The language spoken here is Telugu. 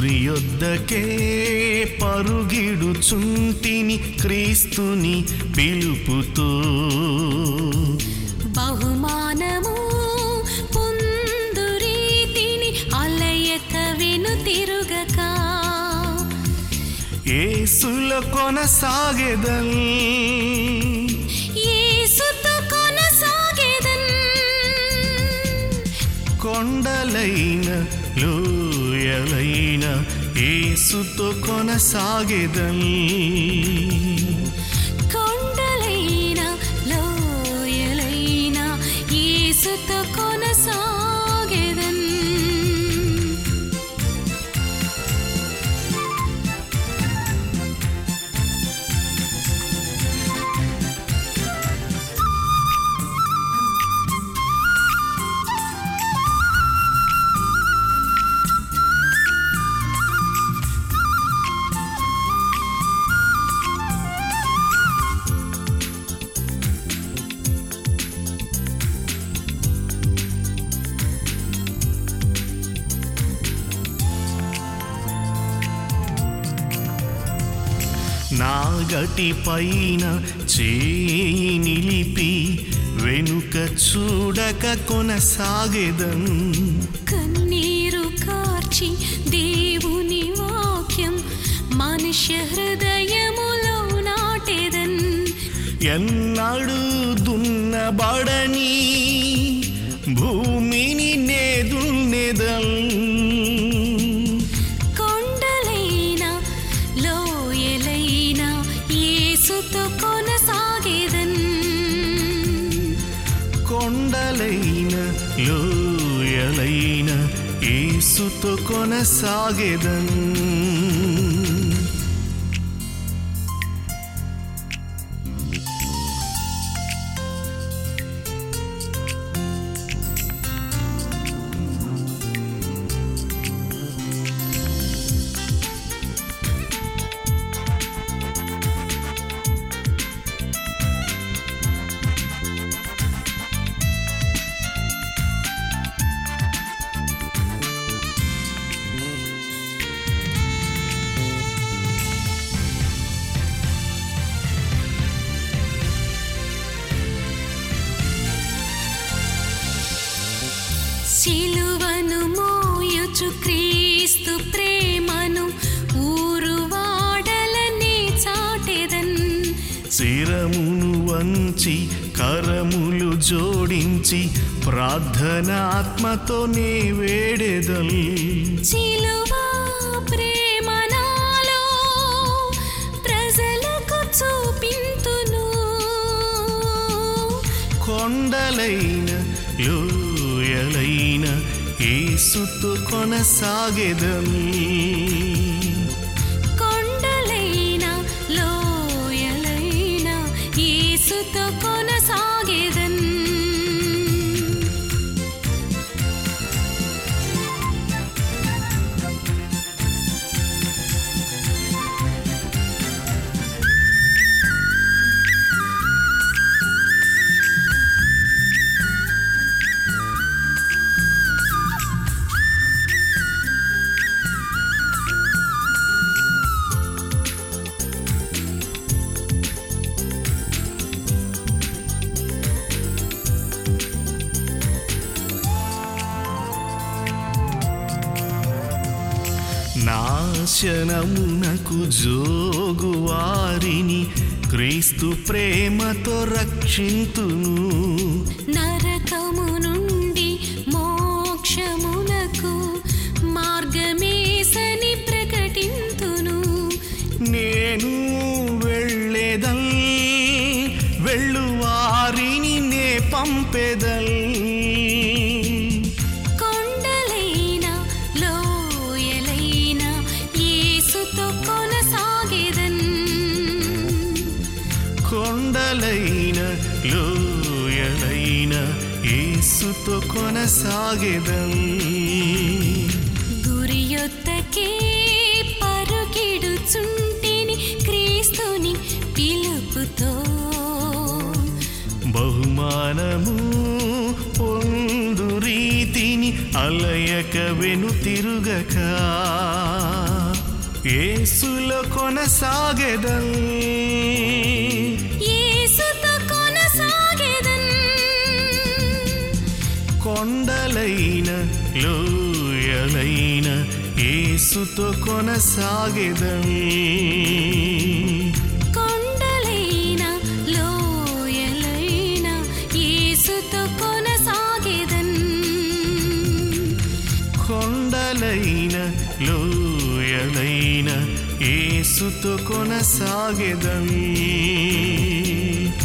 గురి యొద్దకే పరుగిడుచుంటిని క్రీస్తుని పిలుపుతో బహుమానము పొందు రీతిని అలయక వెను తిరుగక ఏసుల కొనసాగెదల్ యేసుతో కొనసాగేదన్ కొండలైన లోయలైన ఏసుతో కొనసాగెదల్ కొండలైన లోయలైన యేసుతో కొనసాగేదన్ నాగటి పైన చేయి నిలిపి వెనుక చూడక కొనసాగెదన్ కన్నీరు కార్చి దేవుని వాక్యం మనుష్య హృదయములో నాటెదన్ ఎన్నడు దున్నబడని భూమిని నేదున్నెదల్ కొండలైన లోయలైన యేసుతో కొనసాగేదన్ కొండలైన లోయలైన ఏసుతో కొనసాగెదన్ శిలువను మోయుచు క్రీస్తు ప్రేమను ఊరు వాడలనే చాటెదన్ శిరమును వంచి కరములు జోడించి ప్రార్థనాత్మతో నే వేడెదల్ శిలువా ప్రేమ నాలో ప్రజలకు చూపింతును కొండలైన లోయలైన ఏసుతో కొనసాగెదం కొండలైన లోయలైన యేసుతో కొనసాగేదన్ నాశనమునకు జోగు వారిని క్రీస్తు ప్రేమతో రక్షింతును నరకము నుండి మోక్షమునకు మార్గమేసని ప్రకటింతును నేను వెళ్ళేదల్ వెళ్ళు వారిని నే పంపెదల్ కొండలైన లోయలైన యేసుతో కొనసాగేదన్ కొండలైన లోయలైన ఏసుతో కొనసాగెదం గురియొద్దకే పరుగిడుచుంటిని క్రీస్తుని పిలుపుతో బహుమానము పొందు రీతిని అల అలయక వెను తిరుగక ఏసులో కొనసాగెదం యేసుతో కొనసాగేదన్ కొండలైన లోయలైన ఏసుతో కొనసాగెదం కొండలైన లోయలైన యేసుతో కొనసాగేదన్ కొండలైన లోయలైన ఏసుతో కొనసాగెదం